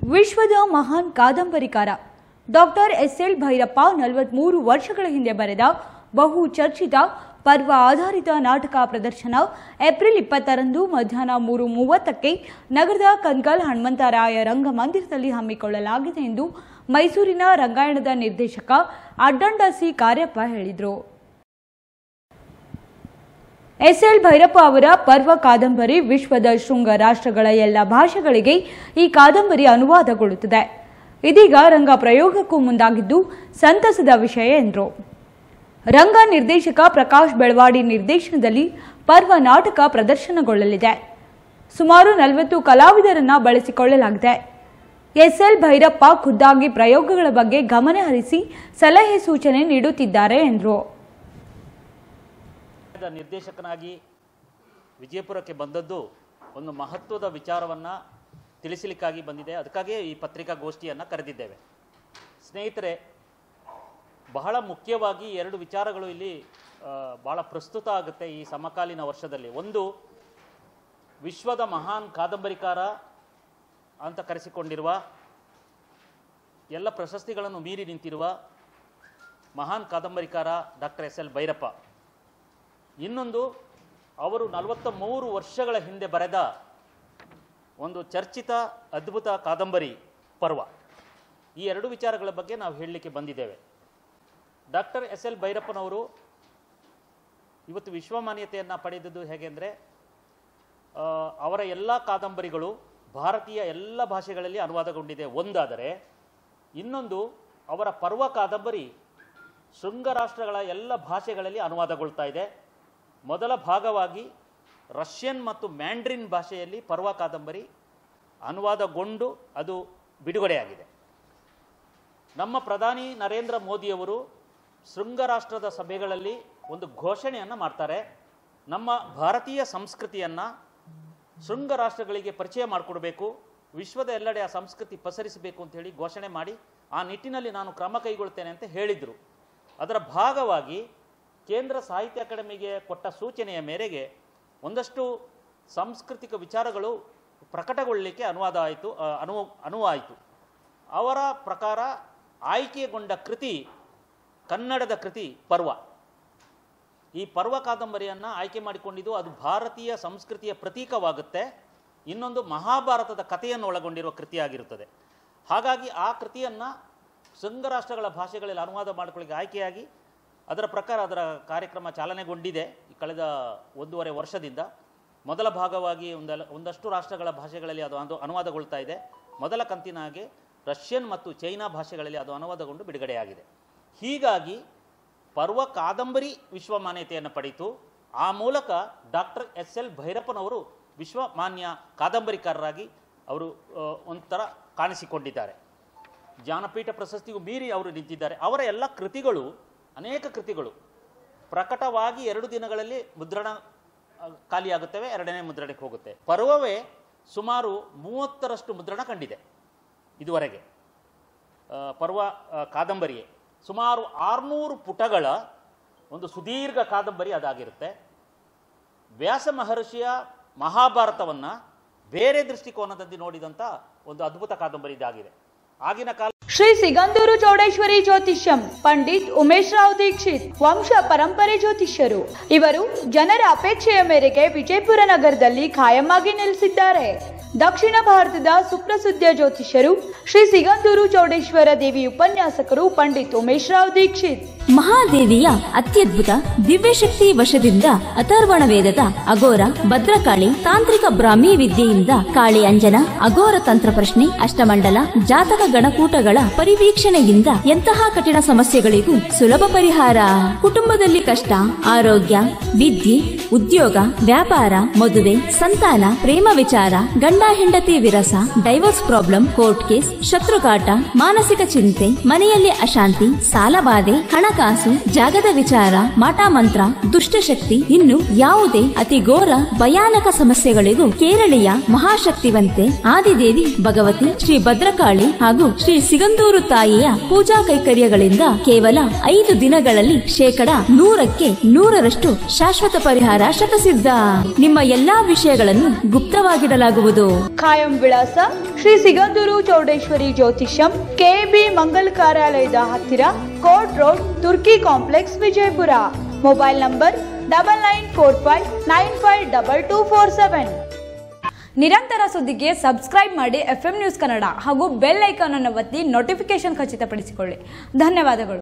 ವಿಶ್ವದ ಮಹಾನ್ ಕಾದಂಬರಿಕಾರ ಡಾಕ್ಟರ್ ಎಸ್ ಎಲ್ ಭೈರಪ್ಪ ನಲವತ್ಮೂರು ವರ್ಷಗಳ ಹಿಂದೆ ಬರೆದ ಬಹು ಚರ್ಚಿತ ಪರ್ವ ಆಧಾರಿತ ನಾಟಕ ಪ್ರದರ್ಶನ ಏಪ್ರಿಲ್ ಇಪ್ಪತ್ತರಂದು ಮಧ್ಯಾಹ್ನ ಮೂರು ಮೂವತ್ತಕ್ಕೆ ನಗರದ ಕನ್ಗಲ್ ಹನುಮಂತರಾಯ ರಂಗಮಂದಿರದಲ್ಲಿ ಹಮ್ಮಿಕೊಳ್ಳಲಾಗಿದೆ ಎಂದು ಮೈಸೂರಿನ ರಂಗಾಯಣದ ನಿರ್ದೇಶಕ ಅಡ್ಡಂಡ ಸಿ ಕಾರ್ಯಪ್ಪ ಹೇಳಿದರು ಎಸ್ಎಲ್ ಭೈರಪ್ಪ ಅವರ ಪರ್ವ ಕಾದಂಬರಿ ವಿಶ್ವದ ಶೃಂಗ ರಾಷ್ಟ್ರಗಳ ಎಲ್ಲ ಭಾಷೆಗಳಿಗೆ ಈ ಕಾದಂಬರಿ ಅನುವಾದಗೊಳ್ಳುತ್ತದೆ ಇದೀಗ ರಂಗ ಪ್ರಯೋಗಕ್ಕೂ ಮುಂದಾಗಿದ್ದು ಸಂತಸದ ವಿಷಯ ಎಂದರು ರಂಗ ನಿರ್ದೇಶಕ ಪ್ರಕಾಶ್ ಬೆಳವಾಡಿ ನಿರ್ದೇಶನದಲ್ಲಿ ಪರ್ವ ನಾಟಕ ಪ್ರದರ್ಶನಗೊಳ್ಳಲಿದೆ ಸುಮಾರು ನಲವತ್ತು ಕಲಾವಿದರನ್ನ ಬಳಸಿಕೊಳ್ಳಲಾಗಿದೆ ಎಸ್ಎಲ್ ಭೈರಪ್ಪ ಖುದ್ದಾಗಿ ಪ್ರಯೋಗಗಳ ಬಗ್ಗೆ ಗಮನ ಹರಿಸಿ ಸಲಹೆ ಸೂಚನೆ ನೀಡುತ್ತಿದ್ದಾರೆ ಎಂದರು ದ ನಿರ್ದೇಶಕನಾಗಿ ವಿಜಯಪುರಕ್ಕೆ ಬಂದದ್ದು ಒಂದು ಮಹತ್ವದ ವಿಚಾರವನ್ನು ತಿಳಿಸಲಿಕ್ಕಾಗಿ ಬಂದಿದೆ ಅದಕ್ಕಾಗಿಯೇ ಈ ಪತ್ರಿಕಾಗೋಷ್ಠಿಯನ್ನು ಕರೆದಿದ್ದೇವೆ ಸ್ನೇಹಿತರೆ ಬಹಳ ಮುಖ್ಯವಾಗಿ ಎರಡು ವಿಚಾರಗಳು ಇಲ್ಲಿ ಆ, ಬಹಳ ಪ್ರಸ್ತುತ ಆಗುತ್ತೆ ಈ ಸಮಕಾಲೀನ ವರ್ಷದಲ್ಲಿ ಒಂದು ವಿಶ್ವದ ಮಹಾನ್ ಕಾದಂಬರಿಕಾರ ಅಂತ ಕರೆಸಿಕೊಂಡಿರುವ ಎಲ್ಲ ಪ್ರಶಸ್ತಿಗಳನ್ನು ಮೀರಿ ನಿಂತಿರುವ ಮಹಾನ್ ಕಾದಂಬರಿಕಾರ ಡಾಕ್ಟರ್ ಎಸ್ ಎಲ್ ಭೈರಪ್ಪ ಇನ್ನೊಂದು ಅವರು ನಲವತ್ತ ಮೂರು ವರ್ಷಗಳ ಹಿಂದೆ ಬರೆದ ಒಂದು ಚರ್ಚಿತ ಅದ್ಭುತ ಕಾದಂಬರಿ ಪರ್ವ ಈ ಎರಡು ವಿಚಾರಗಳ ಬಗ್ಗೆ ನಾವು ಹೇಳಲಿಕ್ಕೆ ಬಂದಿದ್ದೇವೆ ಡಾಕ್ಟರ್ ಎಸ್ ಎಲ್ ಭೈರಪ್ಪನವರು ಇವತ್ತು ವಿಶ್ವಮಾನ್ಯತೆಯನ್ನು ಪಡೆದದ್ದು ಹೇಗೆ ಅಂದರೆ ಅವರ ಎಲ್ಲ ಕಾದಂಬರಿಗಳು ಭಾರತೀಯ ಎಲ್ಲ ಭಾಷೆಗಳಲ್ಲಿ ಅನುವಾದಗೊಂಡಿದೆ ಒಂದಾದರೆ ಇನ್ನೊಂದು ಅವರ ಪರ್ವ ಕಾದಂಬರಿ ಶೃಂಗ ರಾಷ್ಟ್ರಗಳ ಎಲ್ಲ ಭಾಷೆಗಳಲ್ಲಿ ಅನುವಾದಗೊಳ್ತಾ ಇದೆ ಮೊದಲ ಭಾಗವಾಗಿ ರಷ್ಯನ್ ಮತ್ತು ಮ್ಯಾಂಡ್ರಿನ್ ಭಾಷೆಯಲ್ಲಿ ಪರ್ವ ಕಾದಂಬರಿ ಅನುವಾದಗೊಂಡು ಅದು ಬಿಡುಗಡೆಯಾಗಿದೆ ನಮ್ಮ ಪ್ರಧಾನಿ ನರೇಂದ್ರ ಮೋದಿಯವರು ಶೃಂಗ ರಾಷ್ಟ್ರದ ಸಭೆಗಳಲ್ಲಿ ಒಂದು ಘೋಷಣೆಯನ್ನು ಮಾಡ್ತಾರೆ ನಮ್ಮ ಭಾರತೀಯ ಸಂಸ್ಕೃತಿಯನ್ನು ಶೃಂಗ ರಾಷ್ಟ್ರಗಳಿಗೆ ಪರಿಚಯ ಮಾಡಿಕೊಡ್ಬೇಕು ವಿಶ್ವದ ಎಲ್ಲೆಡೆ ಆ ಸಂಸ್ಕೃತಿ ಪಸರಿಸಬೇಕು ಅಂತ ಹೇಳಿ ಘೋಷಣೆ ಮಾಡಿ ಆ ನಿಟ್ಟಿನಲ್ಲಿ ನಾನು ಕ್ರಮ ಕೈಗೊಳ್ತೇನೆ ಅಂತ ಹೇಳಿದರು ಅದರ ಭಾಗವಾಗಿ ಕೇಂದ್ರ ಸಾಹಿತ್ಯ ಅಕಾಡೆಮಿಗೆ ಕೊಟ್ಟ ಸೂಚನೆಯ ಮೇರೆಗೆ ಒಂದಷ್ಟು ಸಾಂಸ್ಕೃತಿಕ ವಿಚಾರಗಳು ಪ್ರಕಟಗೊಳ್ಳಲಿಕ್ಕೆ ಅನುವಾದ ಆಯಿತು ಆ, ಅನು ಅನುವಾಯಿತು ಅವರ ಪ್ರಕಾರ ಆಯ್ಕೆಗೊಂಡ ಕೃತಿ ಕನ್ನಡದ ಕೃತಿ ಪರ್ವ ಈ ಪರ್ವ ಕಾದಂಬರಿಯನ್ನು ಆಯ್ಕೆ ಮಾಡಿಕೊಂಡಿದ್ದು ಅದು ಭಾರತೀಯ ಸಂಸ್ಕೃತಿಯ ಪ್ರತೀಕವಾಗುತ್ತೆ ಇನ್ನೊಂದು ಮಹಾಭಾರತದ ಕಥೆಯನ್ನು ಒಳಗೊಂಡಿರುವ ಕೃತಿಯಾಗಿರುತ್ತದೆ ಹಾಗಾಗಿ ಆ ಕೃತಿಯನ್ನು ಸಂಘರಾಷ್ಟ್ರಗಳ ಭಾಷೆಗಳಲ್ಲಿ ಅನುವಾದ ಮಾಡಿಕೊಳ್ಳಿಕ್ಕೆ ಆಯ್ಕೆಯಾಗಿ ಅದರ ಪ್ರಕಾರ ಅದರ ಕಾರ್ಯಕ್ರಮ ಚಾಲನೆಗೊಂಡಿದೆ ಈ ಕಳೆದ ಒಂದೂವರೆ ವರ್ಷದಿಂದ ಮೊದಲ ಭಾಗವಾಗಿ ಒಂದೆಲ್ಲ ಒಂದಷ್ಟು ರಾಷ್ಟ್ರಗಳ ಭಾಷೆಗಳಲ್ಲಿ ಅದು ಅದು ಅನುವಾದಗೊಳ್ತಾ ಇದೆ ಮೊದಲ ಕಂತಿನ ಹಾಗೆ ರಷ್ಯನ್ ಮತ್ತು ಚೈನಾ ಭಾಷೆಗಳಲ್ಲಿ ಅದು ಅನುವಾದಗೊಂಡು ಬಿಡುಗಡೆಯಾಗಿದೆ ಹೀಗಾಗಿ ಪರ್ವ ಕಾದಂಬರಿ ವಿಶ್ವಮಾನ್ಯತೆಯನ್ನು ಪಡೆಯಿತು ಆ ಮೂಲಕ ಡಾಕ್ಟರ್ ಎಸ್ ಎಲ್ ಭೈರಪ್ಪನವರು ವಿಶ್ವಮಾನ್ಯ ಕಾದಂಬರಿಕಾರರಾಗಿ ಅವರು ಆ, ಒಂಥರ ಕಾಣಿಸಿಕೊಂಡಿದ್ದಾರೆ ಜ್ಞಾನಪೀಠ ಪ್ರಶಸ್ತಿಗೂ ಮೀರಿ ಅವರು ನಿಂತಿದ್ದಾರೆ ಅವರ ಎಲ್ಲ ಕೃತಿಗಳು ಅನೇಕ ಕೃತಿಗಳು ಪ್ರಕಟವಾಗಿ ಎರಡು ದಿನಗಳಲ್ಲಿ ಮುದ್ರಣ ಆ, ಖಾಲಿಯಾಗುತ್ತವೆ ಎರಡನೇ ಮುದ್ರಣಕ್ಕೆ ಹೋಗುತ್ತೆ ಪರ್ವವೇ ಸುಮಾರು ಮೂವತ್ತರಷ್ಟು ಮುದ್ರಣ ಕಂಡಿದೆ ಇದುವರೆಗೆ ಆ, ಪರ್ವ ಆ, ಕಾದಂಬರಿಯೇ ಸುಮಾರು ಆರುನೂರು ಪುಟಗಳ ಒಂದು ಸುದೀರ್ಘ ಕಾದಂಬರಿ ಅದಾಗಿರುತ್ತೆ ವ್ಯಾಸ ಮಹರ್ಷಿಯ ಮಹಾಭಾರತವನ್ನು ಬೇರೆ ದೃಷ್ಟಿಕೋನದಲ್ಲಿ ನೋಡಿದಂಥ ಒಂದು ಅದ್ಭುತ ಕಾದಂಬರಿ ಇದಾಗಿದೆ ಆಗಿನ ಕಾಲ ಶ್ರೀ ಸಿಗಂದೂರು ಚೌಡೇಶ್ವರಿ ಜ್ಯೋತಿಷ್ಯಂ ಪಂಡಿತ್ ಉಮೇಶ್ ರಾವ್ ದೀಕ್ಷಿತ್ ವಂಶ ಪರಂಪರೆ ಜ್ಯೋತಿಷ್ಯರು ಇವರು ಜನರ ಅಪೇಕ್ಷೆಯ ಮೇರೆಗೆ ವಿಜಯಪುರ ನಗರದಲ್ಲಿ ಖಾಯಮಾಗಿ ನೆಲೆಸಿದ್ದಾರೆ ದಕ್ಷಿಣ ಭಾರತದ ಸುಪ್ರಸಿದ್ಧ ಜ್ಯೋತಿಷ್ಯರು ಶ್ರೀ ಸಿಗಂದೂರು ಚೌಡೇಶ್ವರ ದೇವಿ ಉಪನ್ಯಾಸಕರು ಪಂಡಿತ್ ಉಮೇಶ್ ರಾವ್ ದೀಕ್ಷಿತ್ ಮಹಾದೇವಿಯ ಅತ್ಯದ್ಭುತ ದಿವ್ಯಶಕ್ತಿ ವಶದಿಂದ ಅಥರ್ವಣ ವೇದದ ಅಗೋರ ಭದ್ರಕಾಳಿ ತಾಂತ್ರಿಕ ಬ್ರಾಹ್ಮಿ ವಿದ್ಯೆಯಿಂದ ಕಾಳಿ ಅಂಜನ ಅಗೋರ ತಂತ್ರ ಪ್ರಶ್ನೆ ಅಷ್ಟಮಂಡಲ ಜಾತಕ ಗಣಕೂಟಗಳ ಪರಿವೀಕ್ಷಣೆಯಿಂದ ಎಂತಹ ಕಠಿಣ ಸಮಸ್ಯೆಗಳಿಗೂ ಸುಲಭ ಪರಿಹಾರ ಕುಟುಂಬದಲ್ಲಿ ಕಷ್ಟ ಆರೋಗ್ಯ ವಿದ್ಯೆ ಉದ್ಯೋಗ ವ್ಯಾಪಾರ ಮದುವೆ ಸಂತಾನ ಪ್ರೇಮ ವಿಚಾರ ಗಂಡ ಹೆಂಡತಿ ವಿರಸ ಡೈವರ್ಸ್ ಪ್ರಾಬ್ಲಮ್ ಕೋರ್ಟ್ ಕೇಸ್ ಶತ್ರುಕಾಟ ಮಾನಸಿಕ ಚಿಂತೆ ಮನೆಯಲ್ಲಿ ಅಶಾಂತಿ ಸಾಲಬಾಧೆ ಹಣಕಾಸು ಜಾಗದ ವಿಚಾರ ಮಾಟಮಂತ್ರ ದುಷ್ಟಶಕ್ತಿ ಇನ್ನು ಯಾವುದೇ ಅತಿ ಘೋರ ಭಯಾನಕ ಸಮಸ್ಯೆಗಳಿಗೂ ಕೇರಳೀಯ ಮಹಾಶಕ್ತಿವಂತೆ ಆದಿದೇವಿ ಭಗವತಿ ಶ್ರೀ ಭದ್ರಕಾಳಿ ಹಾಗೂ ಶ್ರೀ ಸಿಗಂದೂರು ಸಿಗಂದೂರು ತಾಯಿಯ ಪೂಜಾ ಕೈಕರ್ಯಗಳಿಂದ ಕೇವಲ ಐದು ದಿನಗಳಲ್ಲಿ ಶೇಕಡ ನೂರಕ್ಕೆ ನೂರರಷ್ಟು ಶಾಶ್ವತ ಪರಿಹಾರ ಶತಸಿದ್ಧ ನಿಮ್ಮ ಎಲ್ಲಾ ವಿಷಯಗಳನ್ನು ಗುಪ್ತವಾಗಿಡಲಾಗುವುದು ಖಾಯಂ ವಿಳಾಸ ಶ್ರೀ ಸಿಗಂದೂರು ಚೌಡೇಶ್ವರಿ ಜ್ಯೋತಿಷ್ಯಂ ಕೆಬಿ ಮಂಗಲ್ ಕಾರ್ಯಾಲಯದ ಹತ್ತಿರ court road Turki complex Vijayapura mobile number double nine four five nine five double two four seven ನಿರಂತರ ಸುದ್ದಿಗೆ ಸಬ್ಸ್ಕ್ರೈಬ್ ಮಾಡಿ ಎಫ್ ನ್ಯೂಸ್ ಕನ್ನಡ ಹಾಗೂ ಬೆಲ್ ಐಕಾನ್ ಅನ್ನು ಒತ್ತಿ ನೋಟಿಫಿಕೇಶನ್ ಖಚಿತಪಡಿಸಿಕೊಳ್ಳಿ ಧನ್ಯವಾದಗಳು